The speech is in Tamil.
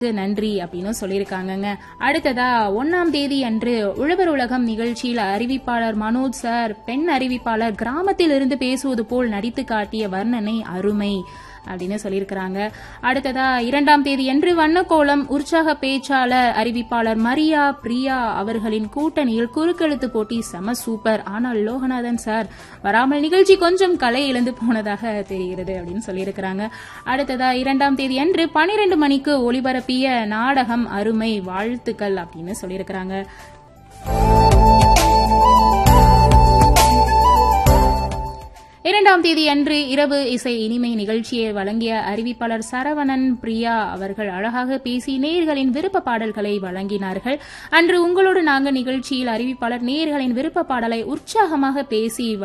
நன்றி அப்படின்னு சொல்லியிருக்காங்கங்க அடுத்ததா ஒன்னாம் தேதி அன்று உழவர் உலகம் நிகழ்ச்சியில் அறிவிப்பாளர் மனோஜ் சார் பெண் அறிவிப்பாளர் கிராமத்தில் இருந்து பேசுவது போல் நடித்து காட்டிய வர்ணனை அருமை அப்படின்னு சொல்லியிருக்கிறாங்க அடுத்ததா இரண்டாம் தேதி அன்று வண்ணக்கோலம் உற்சாக பேச்சாளர் அறிவிப்பாளர் மரியா பிரியா அவர்களின் கூட்டணியில் குறுக்கெழுத்து போட்டி செம சூப்பர் ஆனால் லோகநாதன் சார் வராமல் நிகழ்ச்சி கொஞ்சம் கலை இழந்து போனதாக தெரிகிறது அப்படின்னு சொல்லியிருக்கிறாங்க அடுத்ததா இரண்டாம் தேதி அன்று பனிரெண்டு மணிக்கு ஒளிபரப்பிய நாடகம் அருமை வாழ்த்துக்கள் அப்படின்னு சொல்லியிருக்கிறாங்க இரண்டாம் தேதி அன்று இரவு இசை இனிமை நிகழ்ச்சியை வழங்கிய அறிவிப்பாளர் சரவணன் பிரியா அவர்கள் அழகாக பேசி நேர்களின் விருப்ப பாடல்களை வழங்கினார்கள் அன்று உங்களோடு நாங்கள் நிகழ்ச்சியில் அறிவிப்பாளர் நேர்களின் விருப்ப பாடலை உற்சாகமாக பேசி